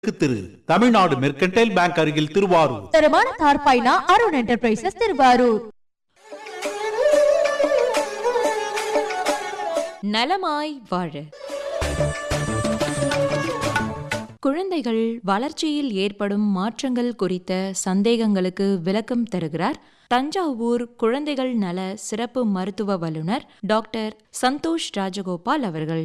திரு Tamil Nadu mercantile bank அருகில் திருவாரூர் தரமான தார்பாய்னா Arun enterprises Thiruvarur நலமாய் வாழ குழந்தைகள் வளர்ச்சியில் ஏற்படும் மாற்றங்கள் குறித்த சந்தேகங்களுக்கு விளக்கம் தருகிறார் தஞ்சாவூர் குழந்தைகள் நல சிறப்பு மருத்துவ வல்லுநர் டாக்டர் சந்தோஷ் ராஜகோபால் அவர்கள்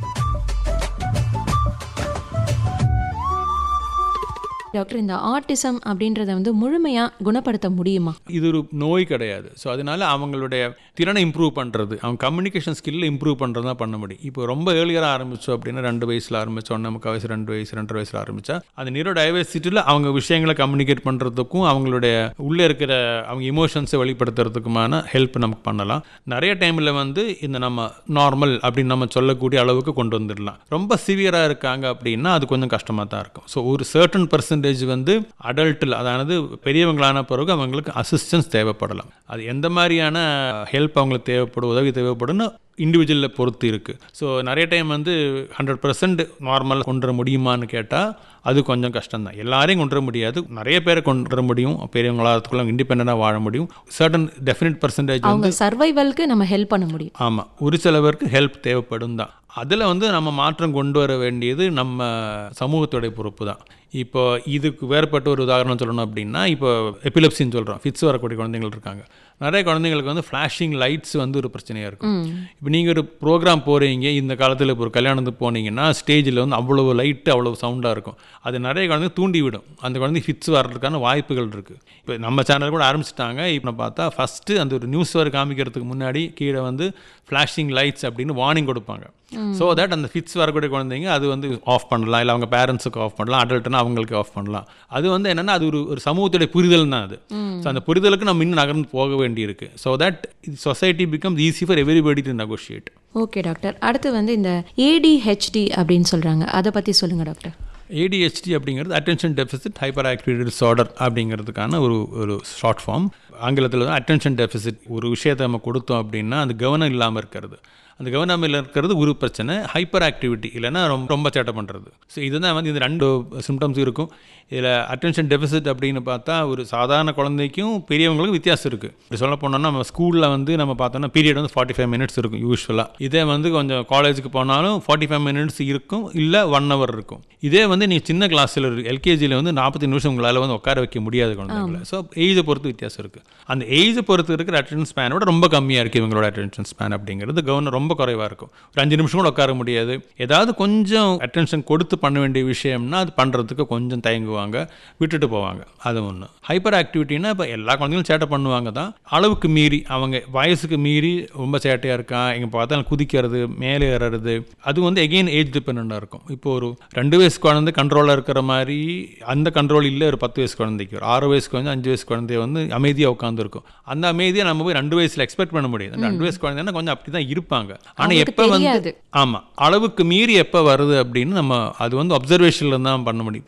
டாக்டர் இந்த ஆட்டிசம் அப்படின்றத வந்து முழுமையா குணப்படுத்த முடியுமா இது ஒரு நோய் கிடையாது ஸோ அதனால அவங்களுடைய திறனை இம்ப்ரூவ் பண்ணுறது அவங்க கம்யூனிகேஷன் ஸ்கில்ல இம்ப்ரூவ் பண்ணுறது தான் பண்ண முடியும் இப்போ ரொம்ப ஏர்லியராக ஆரம்பித்தோம் அப்படின்னா ரெண்டு வயசில் ஆரம்பித்தோம் நமக்கு வயசு ரெண்டு வயசு ரெண்டரை வயசில் ஆரம்பித்தா அந்த நியூரோ டைவர்சிட்டியில் அவங்க விஷயங்களை கம்யூனிகேட் பண்ணுறதுக்கும் அவங்களுடைய உள்ளே இருக்கிற அவங்க இமோஷன்ஸை வெளிப்படுத்துறதுக்குமான ஹெல்ப் நமக்கு பண்ணலாம் நிறைய டைமில் வந்து இந்த நம்ம நார்மல் அப்படின்னு நம்ம சொல்லக்கூடிய அளவுக்கு கொண்டு வந்துடலாம் ரொம்ப சிவியராக இருக்காங்க அப்படின்னா அது கொஞ்சம் கஷ்டமாக தான் இருக்கும் ஸோ ஒரு சர்டன் பர்சன்டேஜ் வந்து அடல்ட்டில் அதாவது பெரியவங்களான பிறகு அவங்களுக்கு அசிஸ்டன்ஸ் தேவைப்படலாம் அது எந்த மாதிரியான ஹெல்ப் அவங்களுக்கு தேவைப்படும் உதவி தேவைப்படும்னு இண்டிவிஜுவலில் பொறுத்து இருக்குது ஸோ நிறைய டைம் வந்து ஹண்ட்ரட் பர்சன்ட் நார்மல் கொண்டு வர முடியுமான்னு கேட்டால் அது கொஞ்சம் கஷ்டம்தான் எல்லாரையும் கொண்டு வர முடியாது நிறைய பேரை கொண்டு வர முடியும் பெரியவங்களாகிறதுக்குள்ள இண்டிபெண்ட்டாக வாழ முடியும் சர்டன் டெஃபினட் பர்சன்டேஜ் அவங்க சர்வைவல்க்கு நம்ம ஹெல்ப் பண்ண முடியும் ஆமாம் ஒரு சில பேருக்கு ஹெல்ப் தேவைப்படும் தான் அதில் வந்து நம்ம மாற்றம் கொண்டு வர வேண்டியது நம்ம சமூகத்தோடைய பொறுப்பு தான் இப்போ இதுக்கு வேறுபட்ட ஒரு உதாரணம் சொல்லணும் அப்படின்னா இப்போ எபிலப்சின்னு சொல்கிறோம் ஃபிட்ஸ் வரக்கூடிய குழந்தைகள் இருக்காங்க நிறைய குழந்தைங்களுக்கு வந்து ஃப்ளாஷிங் லைட்ஸ் வந்து ஒரு பிரச்சனையாக இருக்கும் இப்போ நீங்கள் ஒரு ப்ரோக்ராம் போகிறீங்க இந்த காலத்தில் இப்போ ஒரு கல்யாணத்துக்கு போனீங்கன்னா ஸ்டேஜில் வந்து அவ்வளோ லைட்டு அவ்வளோ சவுண்டாக இருக்கும் அது நிறைய குழந்தை தூண்டி விடும் அந்த குழந்தை ஃபிட்ஸ் வர்றதுக்கான வாய்ப்புகள் இருக்குது இப்போ நம்ம சேனல் கூட ஆரம்பிச்சிட்டாங்க இப்போ பார்த்தா ஃபஸ்ட்டு அந்த ஒரு நியூஸ் வர காமிக்கிறதுக்கு முன்னாடி கீழே வந்து ஃப்ளாஷிங் லைட்ஸ் அப்படின்னு வார்னிங் கொடுப்பாங்க ஸோ தட் அந்த ஃபிட்ஸ் வரக்கூடிய குழந்தைங்க அது வந்து ஆஃப் பண்ணலாம் இல்லை அவங்க பேரண்ட்ஸுக்கு ஆஃப் பண்ணலாம் அடல்ட்னா அவங்களுக்கு ஆஃப் பண்ணலாம் அது வந்து என்னென்னா அது ஒரு ஒரு சமூகத்துடைய புரிதல் தான் அது ஸோ அந்த புரிதலுக்கு நம்ம இன்னும் நகர்ந்து போக வேண்டியிருக்கு so that society becomes easy for everybody to negotiate okay doctor அடுத்து வந்து இந்த ஏடிஹெச்டி அப்படின்னு சொல்றாங்க அதை பத்தி சொல்லுங்க டாக்டர் ஏடிஹெச்டி அப்படிங்கிறது attention deficit hyperactivity disorder அப்படிங்கிறதுக்கான ஒரு ஒரு ஷார்ட் ஃபார்ம் ஆங்கிலத்தில் தான் அட்டென்ஷன் டெபிசிட் ஒரு விஷயத்தை நம்ம கொடுத்தோம் அப்படின்னா அது கவனம் இல்லாமல் இருக்கிறது அந்த கவனமில் இருக்கிறது ஒரு பிரச்சனை ஹைப்பர் ஆக்டிவிட்டி இல்லைன்னா ரொம்ப ரொம்ப சேட்டை பண்ணுறது ஸோ இதுதான் வந்து இந்த ரெண்டு சிம்டம்ஸ் இருக்கும் இதில் அட்டென்ஷன் டெபிசிட் அப்படின்னு பார்த்தா ஒரு சாதாரண குழந்தைக்கும் பெரியவங்களுக்கும் வித்தியாசம் இருக்குது இப்படி சொல்ல போனோம்னா நம்ம ஸ்கூலில் வந்து நம்ம பார்த்தோம்னா பீரியட் வந்து ஃபார்ட்டி ஃபைவ் மினிட்ஸ் இருக்கும் யூஸ்வலாக இதே வந்து கொஞ்சம் காலேஜுக்கு போனாலும் ஃபார்ட்டி ஃபைவ் மினிட்ஸ் இருக்கும் இல்லை ஒன் ஹவர் இருக்கும் இதே வந்து நீங்கள் சின்ன கிளாஸில் எல்கேஜியில் வந்து நாற்பத்தி நிமிஷம் உங்களால் வந்து உட்கார வைக்க முடியாது குழந்தைங்களை ஸோ ஏஜை பொறுத்து வித்தியாசம் இருக்குது அந்த ஏஜை பொறுத்து இருக்கிற அட்டென்ஷன் ஸ்பேனோட ரொம்ப கம்மியாக இருக்குது இவங்களோட அட்டென்ஷன் ஸ்பேன் அப்படிங்கிறது கவனம் ரொம்ப குறைவாக இருக்கும் ஒரு அஞ்சு நிமிஷம் கூட உட்கார முடியாது ஏதாவது கொஞ்சம் அட்டென்ஷன் கொடுத்து பண்ண வேண்டிய விஷயம்னா அது பண்ணுறதுக்கு கொஞ்சம் தயங்குவாங்க விட்டுட்டு போவாங்க அது ஒன்று ஹைப்பர் ஆக்டிவிட்டினா இப்போ எல்லா குழந்தைங்களும் சேட்டை பண்ணுவாங்க தான் அளவுக்கு மீறி அவங்க வயசுக்கு மீறி ரொம்ப சேட்டையாக இருக்கான் எங்கே பார்த்தாலும் குதிக்கிறது மேலே ஏறுறது அது வந்து எகெயின் ஏஜ் டிபெண்ட்டாக இருக்கும் இப்போ ஒரு ரெண்டு வயசு குழந்தை கண்ட்ரோலாக இருக்கிற மாதிரி அந்த கண்ட்ரோல் இல்லை ஒரு பத்து வயசு குழந்தைக்கு ஒரு ஆறு வயசு குழந்தை அஞ்சு வயசு குழந்தைய வந்து அமைதியாக உட்காந்துருக்கும் அந்த அமைதியை நம்ம போய் ரெண்டு வயசில் எக்ஸ்பெக்ட் பண்ண முடியாது அந்த ரெண்டு வயசு குழந்தைன்னா கொஞ்சம் அப்படி தான் இருப்பாங்க ஆனால் அவங்களுக்கு எப்போ வந்து தெரியாது. ஆமாம் அளவுக்கு மீறி எப்போ வருது அப்படின்னு நம்ம அது வந்து அப்சர்வேஷனில் தான் பண்ண முடியும்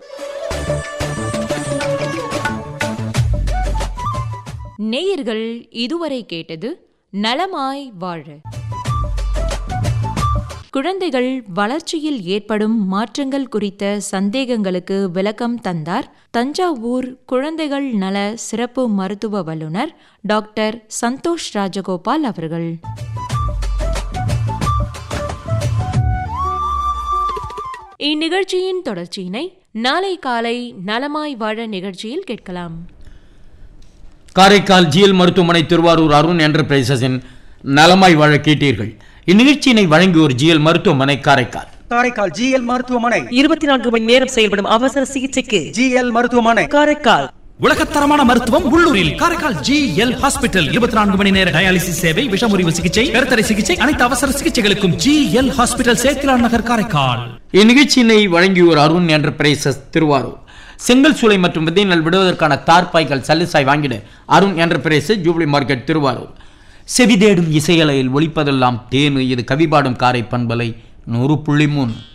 நேயர்கள் இதுவரை கேட்டது நலமாய் வாழ குழந்தைகள் வளர்ச்சியில் ஏற்படும் மாற்றங்கள் குறித்த சந்தேகங்களுக்கு விளக்கம் தந்தார் தஞ்சாவூர் குழந்தைகள் நல சிறப்பு மருத்துவ வல்லுநர் டாக்டர் சந்தோஷ் ராஜகோபால் அவர்கள் இந்நிகழ்ச்சியின் தொடர்ச்சியினை நாளை காலை நலமாய் வாழ நிகழ்ச்சியில் கேட்கலாம் காரைக்கால் ஜிஎல் மருத்துவமனை திருவாரூர் அருண் என்டர்பிரைசஸின் நலமாய் வாழ கேட்டீர்கள் இந்நிகழ்ச்சியினை வழங்கியோர் ஜிஎல் மருத்துவமனை காரைக்கால் காரைக்கால் ஜிஎல் மருத்துவமனை இருபத்தி நான்கு மணி நேரம் செயல்படும் அவசர சிகிச்சைக்கு ஜிஎல் மருத்துவமனை காரைக்கால் உலகத்தரமான மருத்துவம் உள்ளூரில் காரைக்கால் ஜி எல் ஹாஸ்பிட்டல் இருபத்தி நான்கு மணி நேர டயாலிசிஸ் சேவை விஷமுறிவு சிகிச்சை கருத்தடை சிகிச்சை அனைத்து அவசர சிகிச்சைகளுக்கும் ஜி எல் ஹாஸ்பிட்டல் சேத்திலான் நகர் காரைக்கால் இந்நிகழ்ச்சியினை வழங்கியோர் அருண் என்டர்பிரைசஸ் திருவாரூர் செங்கல் சூளை மற்றும் விதைநெல் விடுவதற்கான தார்பாய்கள் சல்லிசாய் வாங்கிட Arun enterprises jubilee market Thiruvarur செவி தேடும் இசையலையில் ஒலிப்பதெல்லாம் தேனு இது கவிபாடும் காரை பண்பலை நூறு புள்ளி மூணு